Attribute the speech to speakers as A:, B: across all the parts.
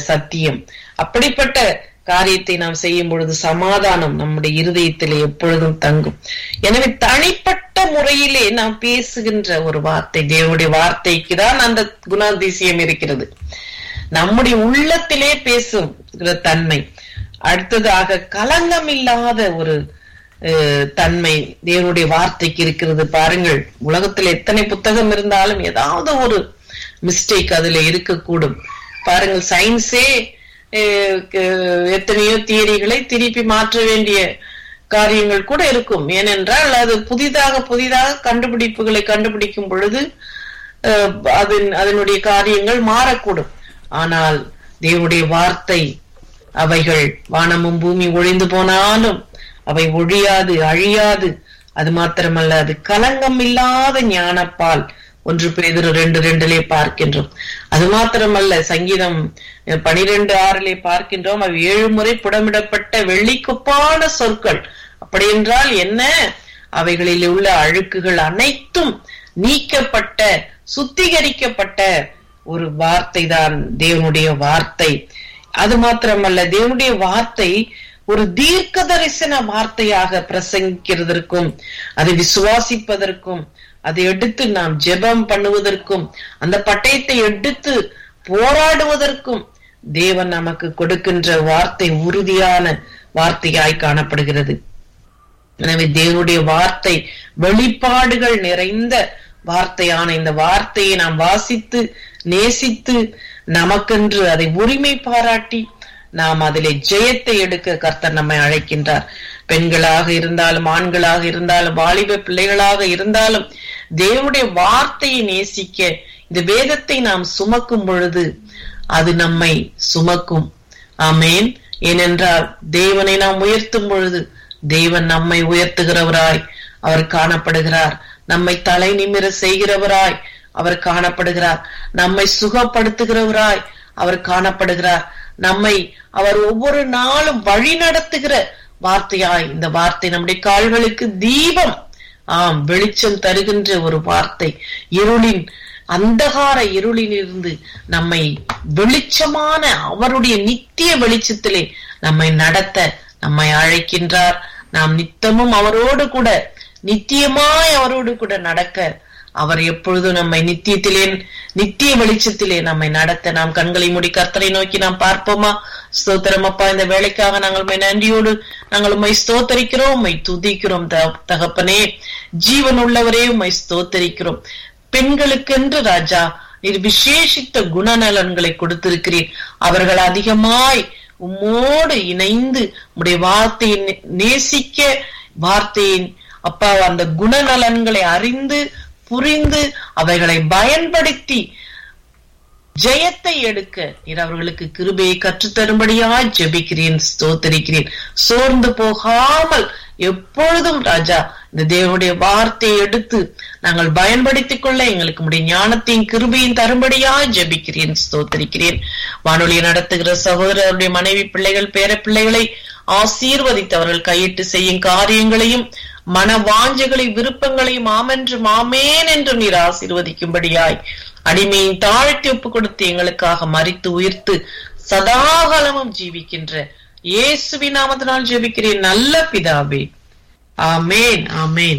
A: சத்தியம் அப்படிப்பட்ட காரியத்தை நாம் செய்யும் பொழுது சமாதானம் நம்முடைய இருதயத்திலே எப்பொழுதும் தங்கும் எனவே தனிப்பட்ட முறையிலே நாம் பேசுகின்ற ஒரு வார்த்தை தேவனுடைய வார்த்தைக்கு தான் அந்த குணாதிசயம் இருக்கிறது நம்முடைய உள்ளத்திலே பேசுகிற தன்மை அடுத்ததாக களங்கம் இல்லாத ஒரு அஹ், தன்மை தேவனுடைய வார்த்தைக்கு இருக்கிறது பாருங்கள் உலகத்தில் எத்தனை புத்தகம் இருந்தாலும் ஏதாவது ஒரு மிஸ்டேக் அதுல இருக்கக்கூடும் பாருங்கள் சயின்ஸே அஹ், க- எத்தனையோ தியரிகளை திருப்பி மாற்ற வேண்டிய காரியங்கள் கூட இருக்கும் ஏனென்றால் அது புதிதாக புதிதாக கண்டுபிடிப்புகளை கண்டுபிடிக்கும் பொழுது அஹ், அதன் அதனுடைய காரியங்கள் மாறக்கூடும் ஆனால் தேவனுடைய வார்த்தை அவைகள் வானமும் பூமி ஒழிந்து போனாலும் அவை ஒழியாது அழியாது அது மாத்திரமல்ல அது கலங்கம் இல்லாத ஞானப்பால் ஒன்று பேதுரு ரெண்டு ரெண்டிலே பார்க்கின்றோம் அது மாத்திரமல்ல சங்கீதம் பனிரெண்டு ஆறிலே பார்க்கின்றோம் அவை ஏழு முறை புடமிடப்பட்ட வெள்ளிக்குப்பான சொற்கள் அப்படி என்றால் என்ன அவைகளில் உள்ள அழுக்குகள் அனைத்தும் நீக்கப்பட்ட சுத்திகரிக்கப்பட்ட ஒரு வார்த்தை தான் தேவனுடைய வார்த்தை அது மாத்திரமல்ல தேவனுடைய வார்த்தை ஒரு தீர்க்க தரிசன வார்த்தையாக பிரசங்கிக்கிறதற்கும் அதை விசுவாசிப்பதற்கும் அதை எடுத்து நாம் ஜெபம் பண்ணுவதற்கும் அந்த பட்டயத்தை எடுத்து போராடுவதற்கும் தேவன் நமக்கு கொடுக்கின்ற வார்த்தை உறுதியான வார்த்தையாய் காணப்படுகிறது எனவே தேவனுடைய வார்த்தை வெளிப்பாடுகள் நிறைந்த வார்த்தையான இந்த வார்த்தையை நாம் வாசித்து நேசித்து நமக்கென்று அதை உரிமை பாராட்டி நாம் அதிலே ஜெயத்தை எடுக்க கர்த்தர் நம்மை அழைக்கின்றார் பெண்களாக இருந்தாலும் ஆண்களாக இருந்தாலும் வாலிப பிள்ளைகளாக இருந்தாலும் தேவனுடைய வார்த்தையை நேசிக்க இந்த வேதத்தை நாம் சுமக்கும் பொழுது அது நம்மை சுமக்கும் ஆமேன் ஏனென்றால் தேவனை நாம் உயர்த்தும் பொழுது தேவன் நம்மை உயர்த்துகிறவராய் அவர் காணப்படுகிறார் நம்மை தலை நிமிர செய்கிறவராய் அவர் காணப்படுகிறார் நம்மை சுகப்படுத்துகிறவராய் அவர் காணப்படுகிறார் நம்மை அவர் ஒவ்வொரு நாளும் வழி நடத்துகிற வார்த்தையாய் இந்த வார்த்தை நம்முடைய கால்களுக்கு தீபம் ஆம் வெளிச்சம் தருகின்ற ஒரு வார்த்தை இருளின் அந்தகார இருளிலிருந்து நம்மை வெளிச்சமான அவருடைய நித்திய வெளிச்சத்திலே நம்மை நடத்த நம்மை அழைக்கின்றார் நாம் நித்தமும் அவரோடு கூட நித்தியமாய் அவரோடு கூட நடக்க அவர் எப்பொழுதும் நம்மை நித்தியத்திலே நித்திய வெளிச்சத்திலே நம்மை நடத்த நாம் கண்களை மூடி கர்த்தரை நோக்கி நாம் பார்ப்போமா ஸ்தோத்திரம் அப்பா இந்த வேலைக்காக நாங்கள் உம்மை நன்றியோடு நாங்கள் உம்மை ஸ்தோத்தரிக்கிறோம் உம்மை துதிக்கிறோம் த- தகப்பனே ஜீவன் உள்ளவரே உம்மை ஸ்தோத்தரிக்கிறோம் பெண்களுக்கென்று ராஜா நீர் விசேஷித்த குணநலன்களை கொடுத்திருக்கிறீர் அவர்கள் அதிகமாய் உம்மோடு இணைந்து உம்முடைய வார்த்தையை நே- நேசிக்க வார்த்தையின் அப்பா அந்த குணநலன்களை அறிந்து புரிந்து அவைகளை பயன்படுத்தி ஜெயத்தை எடுக்க நீர் அவர்களுக்கு கிருபையை கற்றுத்தரும்படியாய் ஜெபிக்கிறேன் ஸ்தோத்தரிக்கிறேன் சோர்ந்து போகாமல் எப்பொழுதும் ராஜா இந்த தேவனுடைய வார்த்தையை எடுத்து நாங்கள் பயன்படுத்திக் கொள்ள எங்களுக்கு உடைய ஞானத்தையும் கிருபையும் தரும்படியாய் ஜெபிக்கிறேன் ஸ்தோத்தரிக்கிறேன் வானொலியை நடத்துகிற சகோதரருடைய மனைவி பிள்ளைகள் பேர பிள்ளைகளை ஆசீர்வதித்தவர்கள் கையிட்டு செய்யும் காரியங்களையும் மன வாஞ்சைகளை விருப்பங்களையும் ஆமென்று மாமேன் என்று நீர் ஆசீர்வதிக்கும்படியாய் அடிமையின் தாழ்த்தி ஒப்பு கொடுத்து எங்களுக்காக மறித்து உயிர்த்து சதாகாலமும் ஜீவிக்கின்ற இயேசுவின் நாமத்தினால் ஜெபிக்கிறேன் நல்ல பிதாவே ஆமேன் ஆமேன்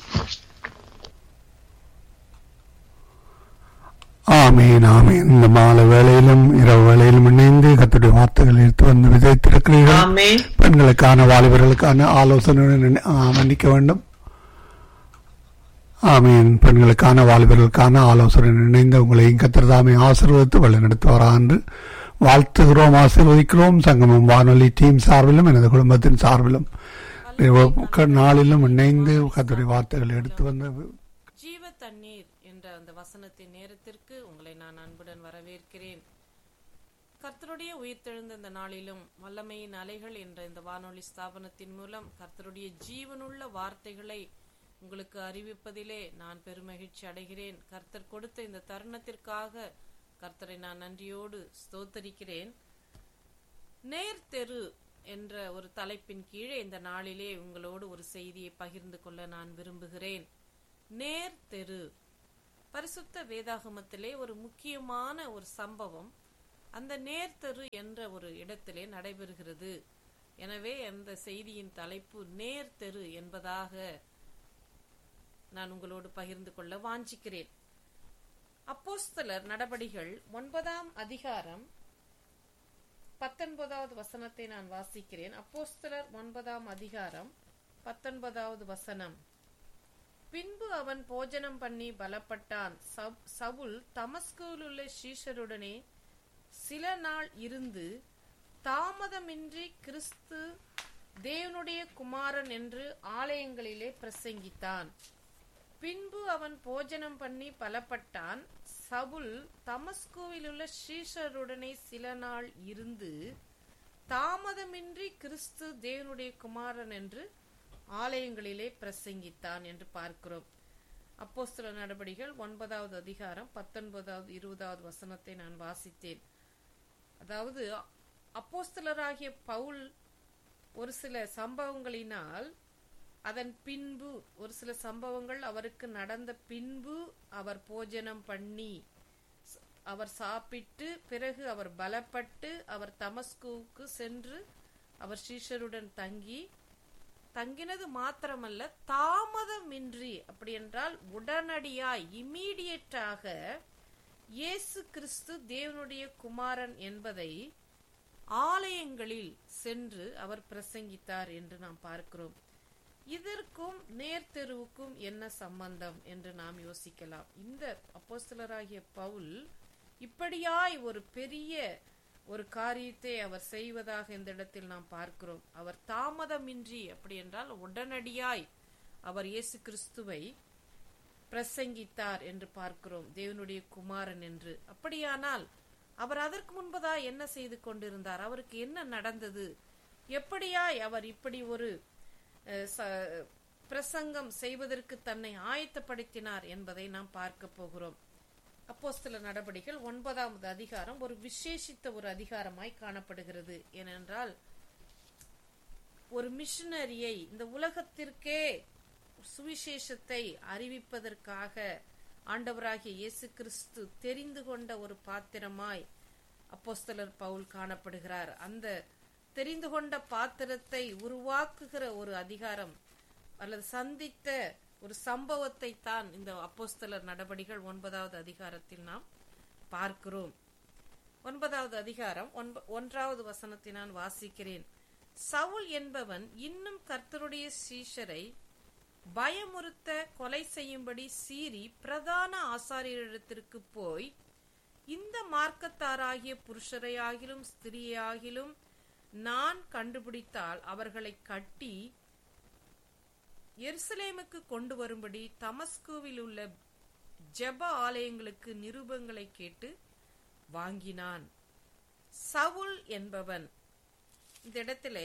B: ஆமீன் ஆமீன் இந்த மாலை வேளையிலும் இரவு வேளையிலும் இணைந்து கத்துடைய வார்த்தைகள் எடுத்து வந்து விதைத்திருக்கிறீர்கள்
A: ஆமேன்
B: பெண்களுக்கான வாலிபர்களுக்கான ஆலோசனையுடன் நினை- ஆ, மன்னிக்க வேண்டும் ஆமீன் பெண்களுக்கான வாலிபர்களுக்கான ஆலோசனை இணைந்து உங்களையும் கத்திரதாமை ஆசீர்வதித்து வழிநடத்துவாரா என்று வாழ்த்துகிறோம் ஆசீர்வதிக்கிறோம் சங்கமம் வானொலி டீம் சார்பிலும் எனது குடும்பத்தின் சார்பிலும் ஒவ்வொரு நாளிலும் இணைந்து கத்துடைய வார்த்தைகள் எடுத்து வந்து
C: ஜீவ தண்ணீர் என்ற அந்த வசனத்தின் நேரத்திற்கு உங்களை நான் அன்புடன் வரவேற்கிறேன் கர்த்தருடைய உயிர்த்தெழுந்த இந்த நாளிலும் வல்லமையின் அலைகள் என்ற இந்த வானொலி ஸ்தாபனத்தின் மூலம் கர்த்தருடைய ஜீவனுள்ள வார்த்தைகளை உங்களுக்கு அறிவிப்பதிலே நான் பெருமகிழ்ச்சி அடைகிறேன் கர்த்தர் கொடுத்த இந்த தருணத்திற்காக கர்த்தரை நான் நன்றியோடு ஸ்தோத்தரிக்கிறேன் நேர் தெரு என்ற ஒரு தலைப்பின் கீழே இந்த நாளிலே உங்களோடு ஒரு செய்தியை பகிர்ந்து கொள்ள நான் விரும்புகிறேன் நேர் தெரு பரிசுத்த வேதாகமத்திலே ஒரு முக்கியமான ஒரு சம்பவம் அந்த நேர்த்தரு என்ற ஒரு இடத்திலே நடைபெறுகிறது எனவே அந்த செய்தியின் தலைப்பு நேர்த்தெரு என்பதாக நான் உங்களோடு பகிர்ந்து கொள்ள வாஞ்சிக்கிறேன் அப்போஸ்தலர் நடபடிகள் ஒன்பதாம் அதிகாரம் பத்தொன்பதாவது வசனத்தை நான் வாசிக்கிறேன் அப்போஸ்தலர் ஒன்பதாம் அதிகாரம் பத்தொன்பதாவது வசனம் பின்பு அவன் போஜனம் பண்ணி பலப்பட்டான் சப்- சவுல் தமஸ்குவில் உள்ள சீஷருடனே சில நாள் இருந்து தாமதமின்றி கிறிஸ்து தேவனுடைய குமாரன் என்று ஆலயங்களிலே பிரசங்கித்தான் பின்பு அவன் போஜனம் பண்ணி பலப்பட்டான் சவுல் தமஸ்குவில் உள்ள சீஷருடனே சில நாள் இருந்து தாமதமின்றி கிறிஸ்து தேவனுடைய குமாரன் என்று ஆலயங்களிலே பிரசங்கித்தான் என்று பார்க்கிறோம் அப்போஸ்தல நடபடிகள் ஒன்பதாவது அதிகாரம் பத்தொன்பதாவது இருபதாவது வசனத்தை நான் வாசித்தேன் அதாவது அப்போஸ்தலராகிய பவுல் ஒரு சில சம்பவங்களினால் அதன் பின்பு ஒரு சில சம்பவங்கள் அவருக்கு நடந்த பின்பு அவர் போஜனம் பண்ணி ஸ்- அவர் சாப்பிட்டு பிறகு அவர் பலப்பட்டு அவர் தமஸ்குவுக்கு சென்று அவர் சீஷருடன் தங்கி தங்கினது மாத்திரமல்ல தாமதமின்றி அப்படி என்றால் உடனடியாய் இம்மீடியட்டாக இயேசு கிறிஸ்து தேவனுடைய குமாரன் என்பதை ஆலயங்களில் சென்று அவர் பிரசங்கித்தார் என்று நாம் பார்க்கிறோம் இதற்கும் நேர்த்தெருவுக்கும் என்ன சம்பந்தம் என்று நாம் யோசிக்கலாம் இந்த அப்போஸ்தலராகிய பவுல் இப்படியாய் ஒரு பெரிய ஒரு காரியத்தை அவர் செய்வதாக இந்த இடத்தில் நாம் பார்க்கிறோம் அவர் தாமதமின்றி அப்படி என்றால் உடனடியாய் அவர் இயேசு கிறிஸ்துவை பிரசங்கித்தார் என்று பார்க்கிறோம் தேவனுடைய குமாரன் என்று அப்படியானால் அவர் அதற்கு முன்பதா என்ன செய்து கொண்டிருந்தார் அவருக்கு என்ன நடந்தது எப்படியாய் அவர் இப்படி ஒரு அஹ், ச- பிரசங்கம் செய்வதற்கு தன்னை ஆயத்தப்படுத்தினார் என்பதை நாம் பார்க்க போகிறோம் அப்போஸ்தல நடபடிகள் ஒன்பதாவது அதிகாரம் ஒரு விசேஷித்த ஒரு அதிகாரமாய் காணப்படுகிறது ஏனென்றால் ஒரு மிஷனரியை இந்த உலகத்திற்கே சுவிசேஷத்தை அறிவிப்பதற்காக ஆண்டவராகிய இயேசு கிறிஸ்து தெரிந்து கொண்ட ஒரு பாத்திரமாய் அப்போஸ்தலர் பவுல் காணப்படுகிறார் அந்த தெரிந்து கொண்ட பாத்திரத்தை உருவாக்குகிற ஒரு அதிகாரம் அல்லது சந்தித்த ஒரு சம்பவத்தை தான் இந்த அப்போஸ்தலர் நடபடிகள் ஒன்பதாவது அதிகாரத்தில் நாம் பார்க்கிறோம் ஒன்பதாவது அதிகாரம் ஒன்ப- ஒன்றாவது வசனத்தை நான் வாசிக்கிறேன் சவுல் என்பவன் இன்னும் கர்த்தருடைய சீஷரை பயமுறுத்த கொலை செய்யும்படி சீறி பிரதான ஆசாரியரிடத்திற்கு போய் இந்த மார்க்கத்தாராகிய புருஷரையாகிலும் ஸ்திரீயாகிலும் நான் கண்டுபிடித்தால் அவர்களை கட்டி எருசலேமுக்கு கொண்டு வரும்படி தமஸ்குவில் உள்ள ஜெப ஆலயங்களுக்கு நிருபங்களை கேட்டு வாங்கினான் சவுல் என்பவன் இந்த இடத்திலே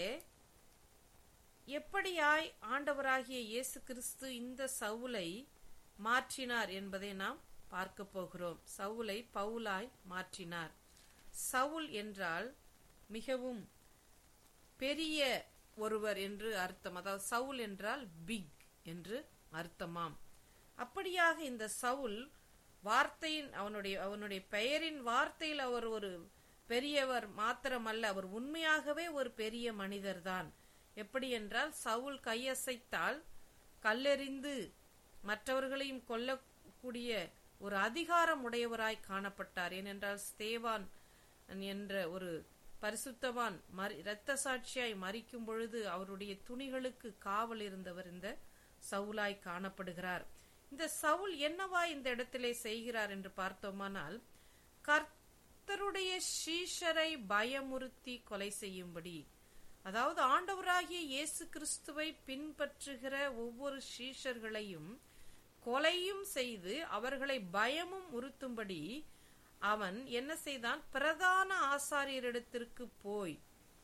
C: எப்படியாய் ஆண்டவராகிய இயேசு கிறிஸ்து இந்த சவுலை மாற்றினார் என்பதை நாம் பார்க்க போகிறோம் சவுலை பவுலாய் மாற்றினார் சவுல் என்றால் மிகவும் பெரிய ஒருவர் என்று அர்த்தம் அதாவது சவுல் என்றால் பிக் என்று அர்த்தமாம் அப்படியாக இந்த சவுல் வார்த்தையின் அவனுடைய அவனுடைய பெயரின் வார்த்தையில் அவர் ஒரு பெரியவர் மாத்திரமல்ல அவர் உண்மையாகவே ஒரு பெரிய மனிதர்தான் எப்படி என்றால் சவுல் கையசைத்தால் கல்லெறிந்து மற்றவர்களையும் கொல்லக்கூடிய ஒரு அதிகாரம் உடையவராய் காணப்பட்டார் ஏனென்றால் ஸ்தேவான் என்ற ஒரு பரிசுத்தவான் மரி இரத்த சாட்சியாய் மறிக்கும் பொழுது அவருடைய துணிகளுக்கு காவல் இருந்தவர் இந்த சவுலாய் காணப்படுகிறார் இந்த சவுல் என்னவா இந்த இடத்திலே செய்கிறார் என்று பார்த்தோமானால் கர்த்தருடைய சீஷரை பயமுறுத்தி கொலை செய்யும்படி அதாவது ஆண்டவராகிய இயேசு கிறிஸ்துவை பின்பற்றுகிற ஒவ்வொரு சீஷர்களையும் கொலையும் செய்து அவர்களை பயமும் உறுத்தும்படி அவன் என்ன செய்தான் பிரதான ஆசாரியரிடத்திற்கு போய்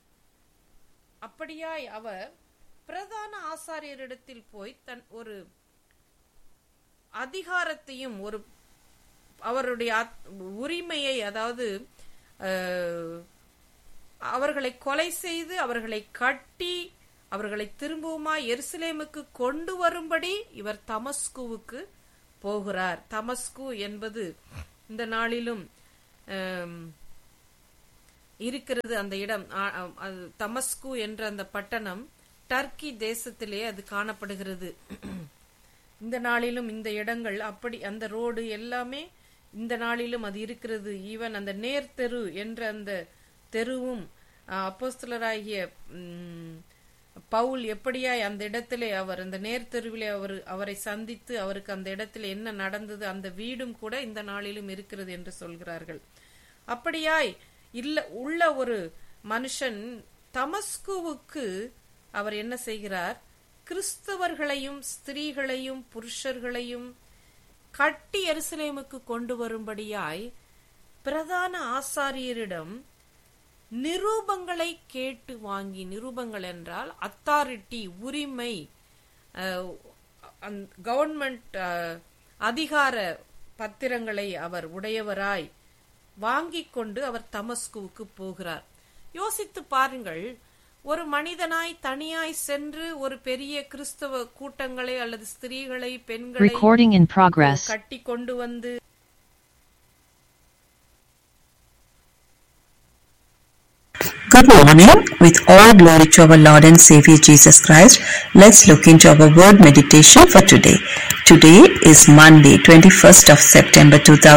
C: அப்படியாய் அவர் பிரதான ஆசாரியரிடத்தில் போய் தன் ஒரு அதிகாரத்தையும் ஒரு அவருடைய அத்- உரிமையை அதாவது அஹ், அவர்களை கொலை செய்து அவர்களை கட்டி அவர்களை திரும்பவுமா எருசலேமுக்கு கொண்டு வரும்படி இவர் தமஸ்குவுக்கு போகிறார் தமஸ்கு என்பது இந்த நாளிலும் ஆம், இருக்கிறது அந்த இடம் ஆ- ஆ- அது தமஸ்கு என்ற அந்த பட்டணம் டர்க்கி தேசத்திலே அது காணப்படுகிறது இந்த நாளிலும் இந்த இடங்கள் அப்படி அந்த ரோடு எல்லாமே இந்த நாளிலும் அது இருக்கிறது ஈவன் அந்த நேர் தெரு என்ற அந்த தெருவும் ஆஹ், அப்போஸ்தலராகிய ம், பவுல் எப்படியாய் அந்த இடத்திலே அவர் அந்த நேர் தெருவிலே அவர் அவரை சந்தித்து அவருக்கு அந்த இடத்திலே என்ன நடந்தது அந்த வீடும் கூட இந்த நாளிலும் இருக்கிறது என்று சொல்கிறார்கள் அப்படியாய் இல்ல உள்ள ஒரு மனுஷன் தமஸ்குவுக்கு அவர் என்ன செய்கிறார் கிறிஸ்தவர்களையும் ஸ்திரீகளையும் புருஷர்களையும் கட்டி எருசலேமுக்கு கொண்டு வரும்படியாய் பிரதான ஆசாரியரிடம் நிரூபங்களை கேட்டு வாங்கி நிரூபங்கள் என்றால் அத்தாரிட்டி உரிமை கவர்மெண்ட் அதிகார பத்திரங்களை அவர் உடையவராய் வாங்கிக் கொண்டு அவர் தமஸ்குவுக்கு போகிறார் யோசித்து பாருங்கள் ஒரு மனிதனாய் தனியாய் சென்று ஒரு பெரிய கிறிஸ்தவ கூட்டங்களை அல்லது ஸ்திரீகளை பெண்களை
D: Recording in progress.
C: கட்டி கொண்டு வந்து
E: Good morning. With all glory to our Lord and Savior Jesus Christ, let's look into our word meditation for today. Today is Monday, 21st of September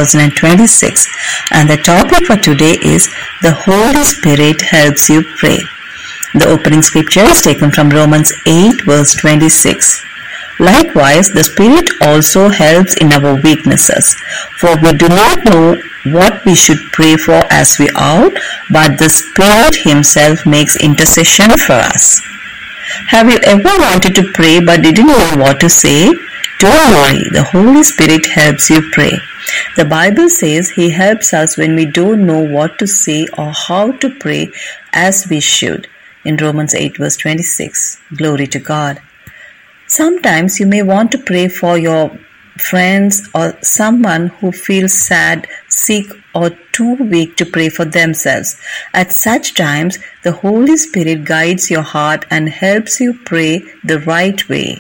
E: 2026, and the topic for today is The Holy Spirit Helps You Pray. The opening scripture is taken from Romans 8, verse 26. Likewise, the Spirit also helps in our weaknesses, for we do not know what we should pray for as we ought, but the Spirit Himself makes intercession for us. Have you ever wanted to pray but didn't know what to say? Don't worry, the Holy Spirit helps you pray. The Bible says He helps us when we don't know what to say or how to pray as we should. In Romans 8, verse 26. Glory to God. Sometimes you may want to pray for your friends or someone who feels sad, sick, or too weak to pray for themselves. At such times, the Holy Spirit guides your heart and helps you pray the right way.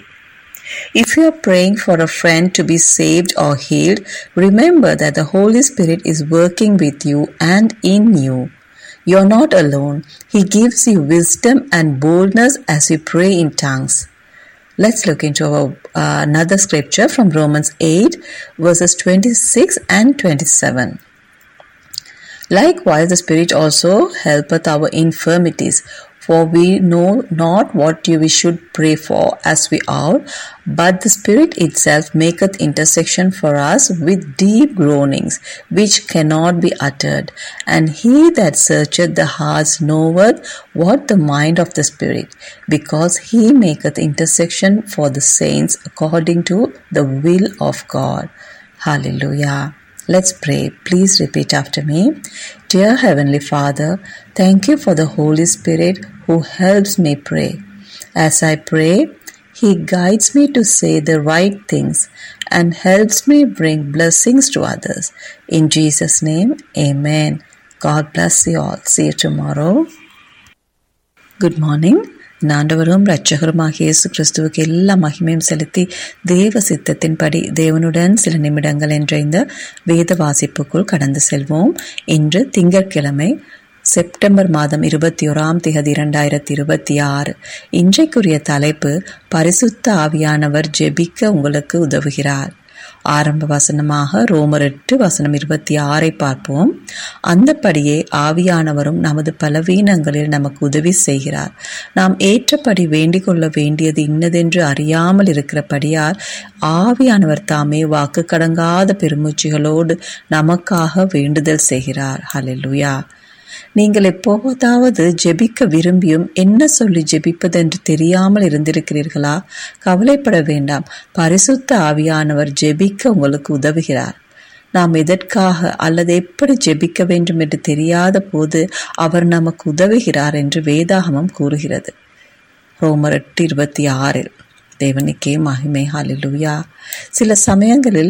E: If you are praying for a friend to be saved or healed, remember that the Holy Spirit is working with you and in you. You are not alone. He gives you wisdom and boldness as you pray in tongues. Let's look into our, uh, another scripture from Romans 8, verses 26 and 27. Likewise, the Spirit also helpeth our infirmities, for we know not what we should pray for as we ought, but the Spirit itself maketh intercession for us with deep groanings, which cannot be uttered. And he that searcheth the hearts knoweth what the mind of the Spirit, because he maketh intercession for the saints according to the will of God. Hallelujah. Let's pray. Please repeat after me. Dear Heavenly Father, thank you for the Holy Spirit who helps me pray. As I pray, He guides me to say the right things and helps me bring blessings to others. In Jesus' name, Amen. God bless you all. See you tomorrow. Good morning ஆண்டவரும் இரட்சகருமாகிய இயேசு கிறிஸ்துவுக்கு எல்லா மகிமையும் செலுத்தி தேவ சித்தத்தின்படி தேவனுடன் சில நிமிடங்கள் என்ற இந்த வேத வாசிப்புக்குள் கடந்து செல்வோம் இன்று திங்கட்கிழமை செப்டம்பர் மாதம் இருபத்தி ஓராம் திகதி இரண்டாயிரத்தி இருபத்தி ஆறு இன்றைக்குரிய தலைப்பு பரிசுத்த ஆவியானவர் ஜெபிக்க உங்களுக்கு உதவுகிறார் ஆரம்ப வசனமாக ரோமர் எட்டு வசனம் இருபத்தி ஆறை பார்ப்போம் அந்தப்படியே ஆவியானவரும் நமது பலவீனங்களில் நமக்கு உதவி செய்கிறார் நாம் ஏற்றபடி வேண்டிக் கொள்ள வேண்டியது இன்னதென்று அறியாமல் இருக்கிறபடியால் ஆவியானவர் தாமே வாக்கு கடங்காத பெருமூச்சிகளோடு நமக்காக வேண்டுதல் செய்கிறார் ஹalleluya நீங்கள் எப்போதாவது ஜெபிக்க விரும்பியும் என்ன சொல்லி ஜெபிப்பதென்று தெரியாமல் இருந்திருக்கிறீர்களா கவலைப்பட வேண்டாம் பரிசுத்த ஆவியானவர் ஜெபிக்க உங்களுக்கு உதவுகிறார் நாம் எதற்காக அல்லது எப்படி ஜெபிக்க வேண்டும் என்று தெரியாத போது அவர் நமக்கு உதவுகிறார் என்று வேதாகமம் கூறுகிறது ரோமர் எட்டு இருபத்தி ஆறில் தேவனுக்கே மகிமை ஹalleluya சில சமயங்களில்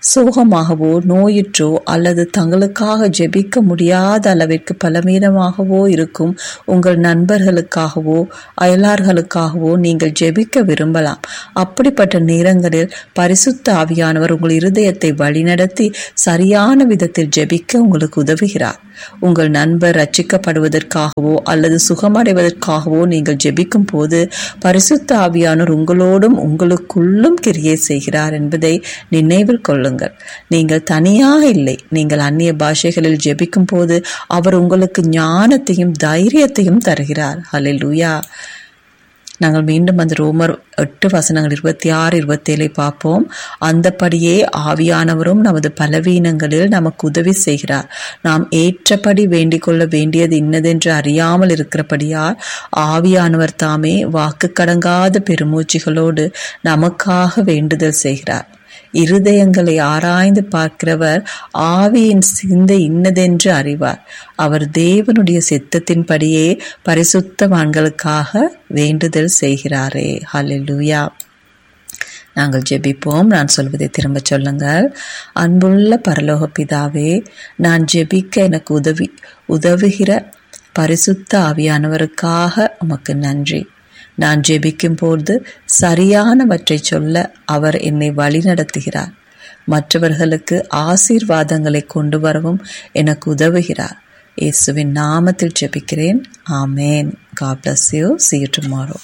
E: சோகமாகவோ நோயுற்றோ அல்லது தங்களுக்காக ஜெபிக்க முடியாத அளவிற்கு பலவீனமாகவோ இருக்கும் உங்கள் நண்பர்களுக்காகவோ அயலார்களுக்காகவோ நீங்கள் ஜெபிக்க விரும்பலாம் அப்படிப்பட்ட நேரங்களில் பரிசுத்த ஆவியானவர் உங்கள் இருதயத்தை வழிநடத்தி சரியான விதத்தில் ஜெபிக்க உங்களுக்கு உதவுகிறார் உங்கள் நண்பர் ரட்சிக்கப்படுவதற்காகவோ அல்லது சுகமடைவதற்காகவோ நீங்கள் ஜெபிக்கும் போது பரிசுத்த ஆவியானவர் உங்களோடும் உங்களுக்குள்ளும் கிரியை செய்கிறார் என்பதை நினைவில் கொள்ளுங்கள் நீங்கள் தனியாக இல்லை நீங்கள் அந்நிய பாஷைகளில் ஜெபிக்கும் போது அவர் உங்களுக்கு ஞானத்தையும் தைரியத்தையும் தருகிறார் ஹalleluya நாங்கள் மீண்டும் அந்த ரோமர் எட்டு வசனங்கள் இருபத்தி ஆறு இருபத்தி ஏழை பார்ப்போம் அந்தபடியே ஆவியானவரும் நமது பலவீனங்களில் நமக்கு உதவி செய்கிறார் நாம் ஏற்றபடி வேண்டிக் கொள்ள வேண்டியது இன்னதென்று அறியாமல் இருக்கிறபடியால் ஆவியானவர் தாமே வாக்கு கடங்காத பெருமூச்சிகளோடு நமக்காக வேண்டுதல் செய்கிறார் இருதயங்களை ஆராய்ந்து பார்க்கிறவர் ஆவியின் சிந்தை இன்னதென்று அறிவார் அவர் தேவனுடைய சித்தத்தின்படியே பரிசுத்தவான்களுக்காக வேண்டுதல் செய்கிறாரே ஹalleluya நாங்கள் ஜெபிப்போம் நான் சொல்வதை திரும்ப சொல்லுங்கள் அன்புள்ள பரலோக பிதாவே நான் ஜெபிக்க எனக்கு உதவி உதவுகிற பரிசுத்த ஆவியானவருக்காக உமக்கு நன்றி நான் ஜெபிக்கும் போது சரியானவற்றை சொல்ல அவர் என்னை வழிநடத்துகிறார் மற்றவர்களுக்கு ஆசீர்வாதங்களை கொண்டு வரவும் எனக்கு உதவுகிறார் இயேசுவின் நாமத்தில் ஜெபிக்கிறேன் ஆமேன் God bless you. See you tomorrow.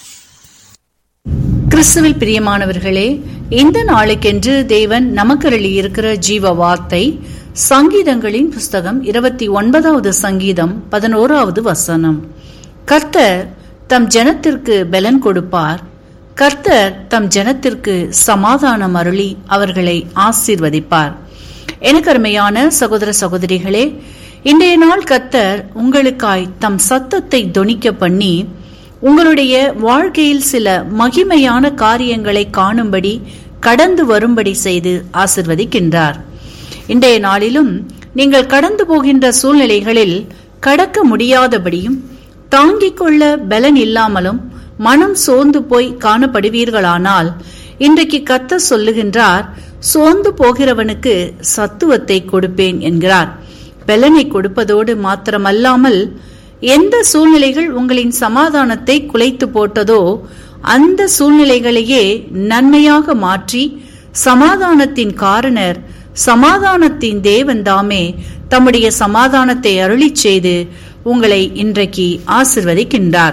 D: கிறிஸ்துவில் பிரியமானவர்களே இந்த நாளுக்கென்று தேவன் நமக்கருளி இருக்கிற ஜீவ வார்த்தை சங்கீதங்களின் புஸ்தகம் இருபத்தி ஒன்பதாவது சங்கீதம் பதினோராவது வசனம் கர்த்தர் தம் ஜனத்திற்கு பலன் கொடுப்பார் கர்த்தர் தம் ஜனத்திற்கு சமாதானம் அருளி அவர்களை ஆசீர்வதிப்பார் எனக்கு அருமையான சகோதர சகோதரிகளே இன்றைய நாள் கர்த்தர் உங்களுக்காய் தம் சத்தத்தை தொனிக்க பண்ணி உங்களுடைய வாழ்க்கையில் சில மகிமையான காரியங்களை காணும்படி கடந்து வரும்படி செய்து ஆசிர்வதிக்கின்றார் இன்றைய நாளிலும் நீங்கள் கடந்து போகின்ற சூழ்நிலைகளில் கடக்க முடியாதபடியும் தாங்கிக் கொள்ள பலன் இல்லாமலும் மனம் சோர்ந்து போய் காணப்படுவீர்களானால் இன்றைக்கு கத்த சொல்லுகின்றார் சோர்ந்து போகிறவனுக்கு சத்துவத்தை கொடுப்பேன் என்கிறார் பலனை கொடுப்பதோடு மாத்திரமல்லாமல் எந்த சூழ்நிலைகள் உங்களின் சமாதானத்தை குலைத்து போட்டதோ அந்த சூழ்நிலைகளையே நன்மையாக மாற்றி சமாதானத்தின் காரணர் சமாதானத்தின் தேவன் தாமே தம்முடைய சமாதானத்தை அருளிச் செய்து உங்களை இன்றைக்கு ஆசிர்வதிக்கின்றார்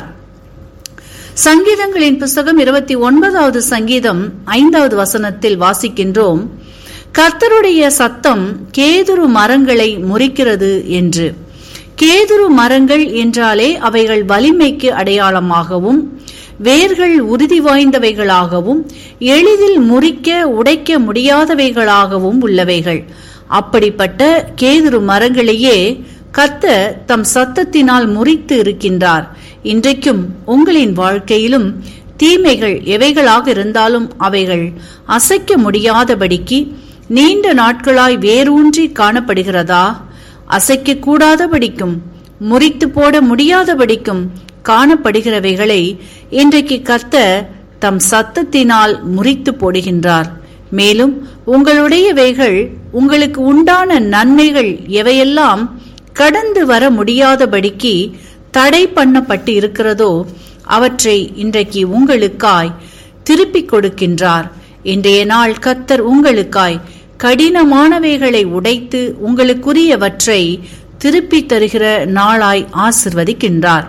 D: சங்கீதங்களின் புஸ்தகம் இருபத்தி ஒன்பதாவது சங்கீதம் ஐந்தாவது வசனத்தில் வாசிக்கின்றோம் கர்த்தருடைய சத்தம் கேதுரு மரங்களை முறிக்கிறது என்று கேதுரு மரங்கள் என்றாலே அவைகள் வலிமைக்கு அடையாளமாகவும் வேர்கள் உறுதி வாய்ந்தவைகளாகவும் எளிதில் முறிக்க உடைக்க முடியாதவைகளாகவும் உள்ளவைகள் அப்படிப்பட்ட கேதுரு மரங்களையே கர்த்த தம் சத்தத்தினால் முறித்து இருக்கின்றார் இன்றைக்கும் உங்களின் வாழ்க்கையிலும் தீமைகள் எவைகளாக இருந்தாலும் அவைகள் அசைக்க முடியாதபடிக்கு நீண்ட நாட்களாய் வேரூன்றி காணப்படுகிறதா அசைக்க கூடாதபடிக்கும் முறித்து போட முடியாதபடிக்கும் காணப்படுகிறவைகளை இன்றைக்கு கர்த்த தம் சத்தத்தினால் முறித்து போடுகின்றார் மேலும் உங்களுடையவைகள் உங்களுக்கு உண்டான நன்மைகள் எவையெல்லாம் கடந்து வர முடியாதபடிக்கு தடை பண்ணப்பட்டு இருக்கிறதோ அவற்றை இன்றைக்கு உங்களுக்காய் திருப்பிக் கொடுக்கின்றார் இன்றைய நாள் கத்தர் உங்களுக்காய் கடினமானவைகளை உடைத்து உங்களுக்குரியவற்றை திருப்பி தருகிற நாளாய் ஆசிர்வதிக்கின்றார்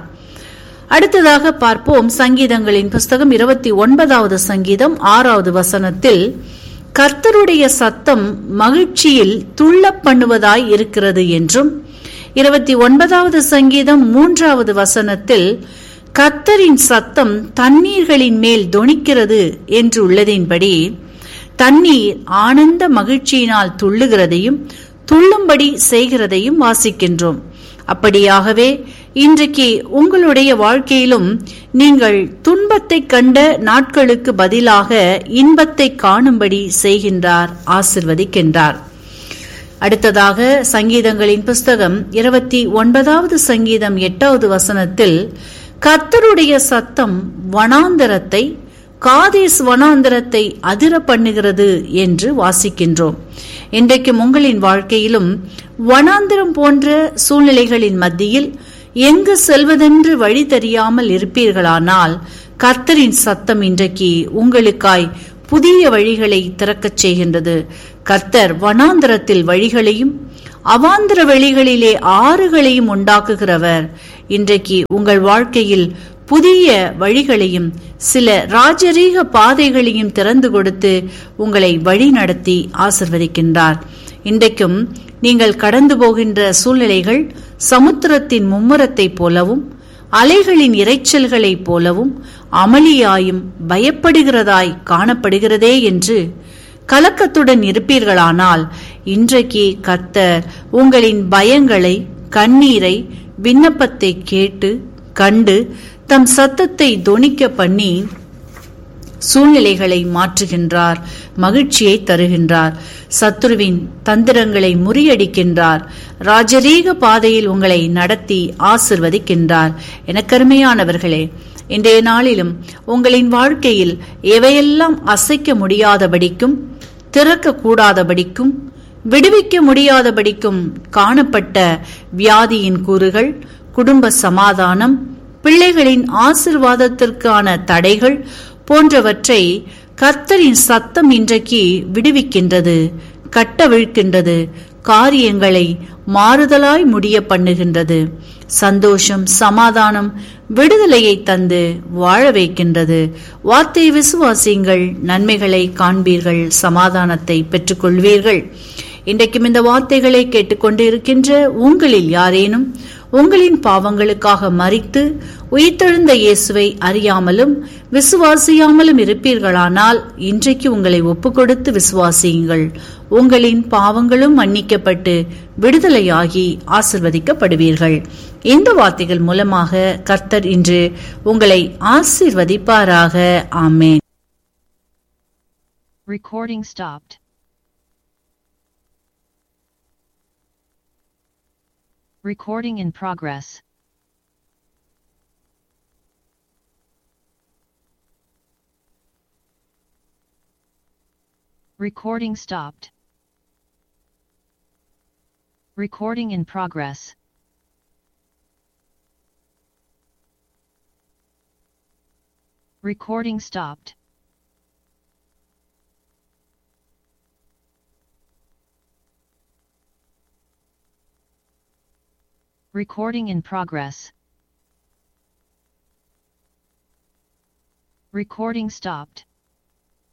D: அடுத்ததாக பார்ப்போம் சங்கீதங்களின் புஸ்தகம் இருபத்தி ஒன்பதாவது சங்கீதம் ஆறாவது வசனத்தில் கர்த்தருடைய சத்தம் மகிழ்ச்சியில் துள்ள பண்ணுவதாய் இருக்கிறது என்றும் இருபத்தி ஒன்பதாவது சங்கீதம் மூன்றாவது வசனத்தில் கர்த்தரின் சத்தம் தண்ணீர்களின் மேல் தொனிக்கிறது என்று உள்ளதின்படி தண்ணீர் ஆனந்த மகிழ்ச்சியினால் துள்ளுகிறதையும் துள்ளும்படி செய்கிறதையும் வாசிக்கின்றோம் அப்படியாகவே இன்றைக்கு உங்களுடைய வாழ்க்கையிலும் நீங்கள் துன்பத்தை கண்ட நாட்களுக்கு பதிலாக இன்பத்தை காணும்படி செய்கின்றார் ஆசிர்வதிக்கின்றார் அடுத்ததாக சங்கீதங்களின் புஸ்தகம் இருபத்தி ஒன்பதாவது சங்கீதம் எட்டாவது வசனத்தில் கர்த்தருடைய சத்தம் வனாந்தரத்தை காதேஸ் வனாந்தரத்தை அதிர பண்ணுகிறது என்று வாசிக்கின்றோம் இன்றைக்கும் உங்களின் வாழ்க்கையிலும் வனாந்திரம் போன்ற சூழ்நிலைகளின் மத்தியில் எங்கு செல்வதென்று வழி தெரியாமல் இருப்பீர்களானால் கர்த்தரின் சத்தம் இன்றைக்கு உங்களுக்காய் புதிய வழிகளை திறக்கச் செய்கின்றது கர்த்தர் வனாந்திரத்தில் வழிகளையும் அவாந்திர வெளிகளிலே ஆறுகளையும் உண்டாக்குகிறவர் இன்றைக்கு உங்கள் வாழ்க்கையில் புதிய வழிகளையும் சில ராஜரீக பாதைகளையும் திறந்து கொடுத்து உங்களை வழி நடத்தி ஆசிர்வதிக்கின்றார் இன்றைக்கும் நீங்கள் கடந்து போகின்ற சூழ்நிலைகள் சமுத்திரத்தின் மும்முரத்தைப் போலவும் அலைகளின் இரைச்சல்களைப் போலவும் அமளியாயும் பயப்படுகிறதாய் காணப்படுகிறதே என்று கலக்கத்துடன் இருப்பீர்களானால் இன்றைக்கு கர்த்தர் உங்களின் பயங்களை கண்ணீரை விண்ணப்பத்தை கேட்டு கண்டு தம் சத்தத்தை தொனிக்க பண்ணி சூழ்நிலைகளை மாற்றுகின்றார் மகிழ்ச்சியை தருகின்றார் சத்துருவின் தந்திரங்களை முறியடிக்கின்றார் ராஜரீக பாதையில் உங்களை நடத்தி ஆசிர்வதிக்கின்றார் எனக்கருமையானவர்களே இன்றைய நாளிலும் உங்களின் வாழ்க்கையில் எவையெல்லாம் அசைக்க முடியாதபடிக்கும் திறக்க கூடாதபடிக்கும் விடுவிக்க முடியாதபடிக்கும் காணப்பட்ட வியாதியின் கூறுகள் குடும்ப சமாதானம் பிள்ளைகளின் ஆசிர்வாதத்திற்கான தடைகள் போன்றவற்றை கர்த்தரின் சத்தம் இன்றைக்கு விடுவிக்கின்றது கட்டவிழ்க்கின்றது காரியங்களை மாறுதலாய் முடிய பண்ணுகின்றது சந்தோஷம் சமாதானம் விடுதலையை தந்து வாழ வைக்கின்றது வார்த்தை விசுவாசியுங்கள் நன்மைகளை காண்பீர்கள் சமாதானத்தை பெற்றுக்கொள்வீர்கள் இன்றைக்கும் இந்த வார்த்தைகளை கேட்டுக்கொண்டு இருக்கின்ற உங்களில் யாரேனும் உங்களின் பாவங்களுக்காக மறித்து உயிர்த்தெழுந்த இயேசுவை அறியாமலும் விசுவாசியாமலும் இருப்பீர்களானால் இன்றைக்கு உங்களை ஒப்புக்கொடுத்து விசுவாசியுங்கள் உங்களின் பாவங்களும் மன்னிக்கப்பட்டு விடுதலையாகி ஆசிர்வதிக்கப்படுவீர்கள் இந்த வார்த்தைகள் மூலமாக கர்த்தர் இன்று உங்களை ஆசிர்வதிப்பாராக ஆமேன்
F: Recording stopped. Recording in progress. Recording stopped. Recording in progress. Recording stopped. Recording in progress. Recording stopped.